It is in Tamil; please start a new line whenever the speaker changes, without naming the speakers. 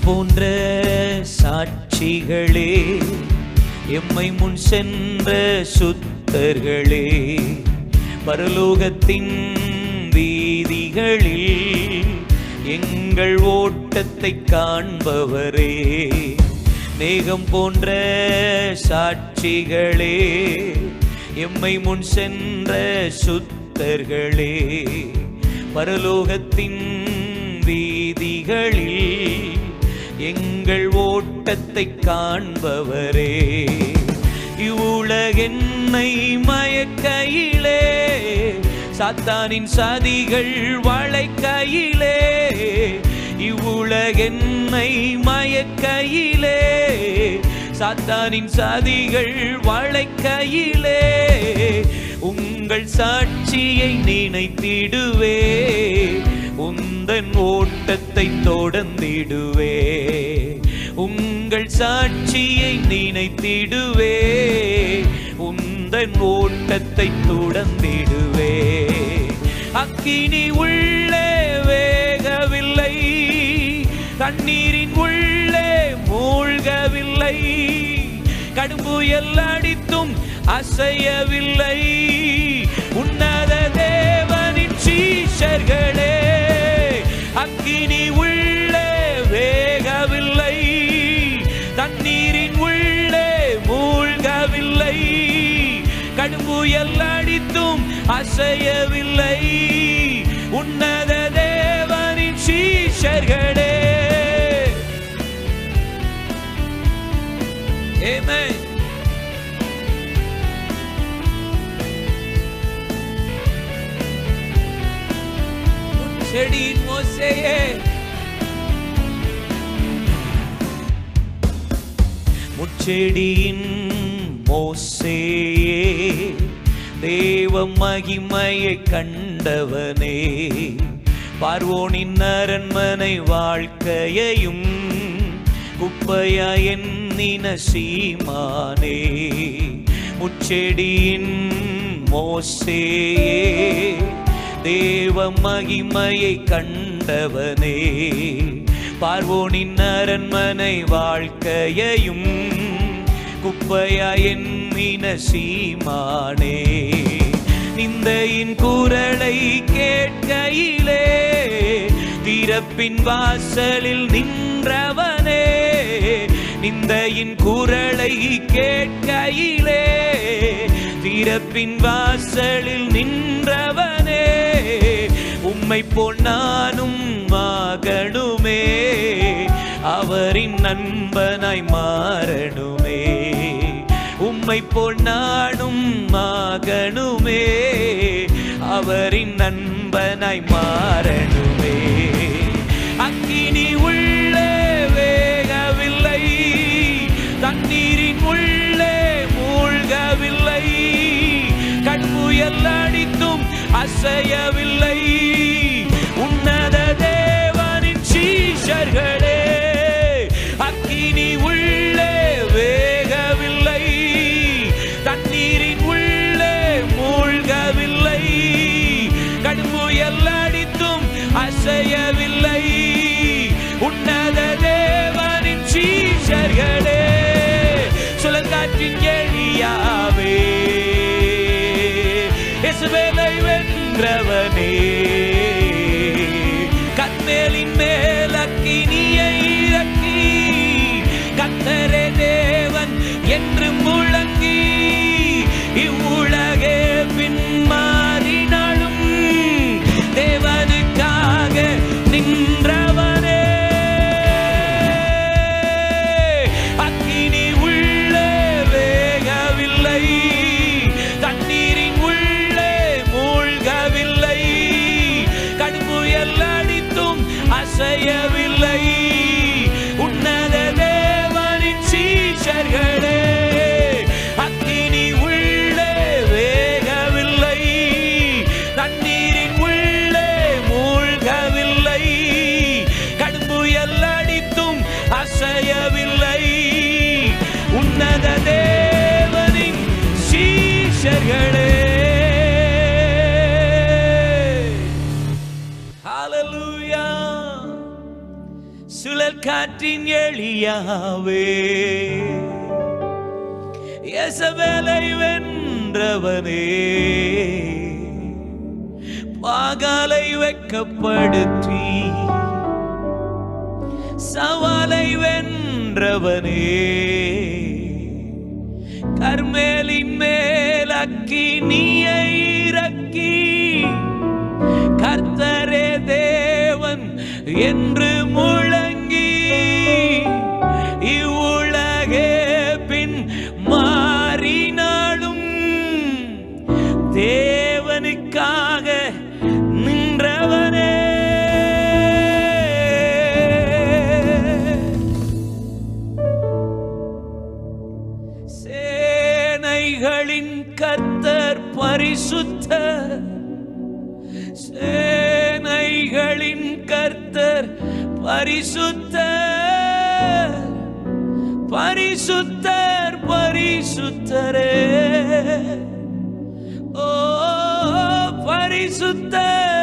போன்ற சாட்சிகளே எம்மை முன் சென்ற சுத்தர்களே பரலோகத்தின் வீதிகளில் எங்கள் ஓட்டத்தை காண்பவரே மேகம் போன்ற சாட்சிகளே எம்மை முன் சென்ற சுத்தர்களே பரலோகத்தின் வீதிகளில் எங்கள் ஓட்டத்தை காண்பவரே இவ்வுலகென்னை மயக்கையிலே சாத்தானின் சதிகள் வளைக்கையிலே இவ்வுலகென்னை மயக்கையிலே சாத்தானின் சதிகள் வளைக்கையிலே உங்கள் சாட்சியை நினைத்திடுவே உந்தன் ஓட்டத்தை தொடர்ந்திடுவே உங்கள் சாட்சியை நினைத்திடுவே உந்தன் ஓட்டத்தை தொடர்ந்திடுவே அக்கினி உள்ளே வேகவில்லை தண்ணீரின் உள்ளே மூழ்கவில்லை கடும்புயல் அடித்தும் அசையவில்லை உன்னத தேவனின் சீஷர்களே அக்கினி உள்ளே வேகவில்லை தண்ணீரின் உள்ளே மூழ்கவில்லை கடும்புயல் அடித்தும் அசையவில்லை உன்னத தேவனின் சீஷர்களே Amen. செடியின் மோசையே முச்செடியின் மோசேயே தேவ மகிமையை கண்டவனே பார்வோனின் அரண்மனை வாழ்க்கையையும் குப்பையா எண்ணின சீமானே முச்செடியின் மோசேயே தேவ மகிமையை கண்டவனே பார்வோனின் அரண்மனை வாழ்க்கையையும் குப்பையா எண்ணின சீமானே நிந்தையின் குரலை கேட்கையிலே திறப்பின் வாசலில் நின்றவனே நிந்தையின் குரலை கேட்கையிலே திறப்பின் வாசலில் நின்றவனே உம்மை போல் நானும் ஆகணுமே அவரின் நண்பனாய் மாறணுமே உம்மை போல் நானும் ஆகணுமே அவரின் நண்பனாய் மாறணுமே அக்கினி உள்ளே வேகவில்லை தண்ணீரின் உள்ளே மூழ்கவில்லை கண்புயல் அடித்தும் அசையவில்லை உன்னத தேவனின் சீஷர்களே அக்கினி உள்ளே வேகவில்லை தண்ணீரின் உள்ளே மூழ்கவில்லை கடும்புயல் அடித்தும் அசையவில்லை உன்னத தேவனின் சீஷர்களே சுழற்காற்றின் எளியாவே இயேசுவேலை வென்றவனே கத்தேலின் மேல் அக்கினியை இறக்கி கத்தரே தேவன் என்று முழங்கி இவ்வுலகே பின்மாறினாலும் தேவனுக்காக நின்றவனே அக்கினி உள்ளே வேகவில்லை தண்ணீரின் உள்ளே மூழ்கவில்லை கடும்புயல் அடித்தும் அசையவில்லை உன்னத தேவனின் சீஷர்களே அக்கினி உள்ளே வேகவில்லை தண்ணீரின் உள்ளே மூழ்கவில்லை கடும்புயல் அடித்தும் அசையவில்லை உன்னத தேவனின் சீஷர்களே Hallelujah. காற்றின் எளியாவே எசவேலை வென்றவனே பாகாலை வெக்கப்படுத்தி சவாலை வென்றவனே கர்மேலின் மேல் அக்கினியை இறக்கி கர்த்தரே தேவன் என்று முழங்கி இவ்வுலகே பின் மாறினாலும் தேவனுக்காக நின்றவனே சேனைகளின் கர்த்தர் பரிசுத்தர் சேனைகளின் கர்த்தர் பரிசுத்தர் பரிசுத்தர் பரிசுத்தரே ஓ பரிசுத்தர்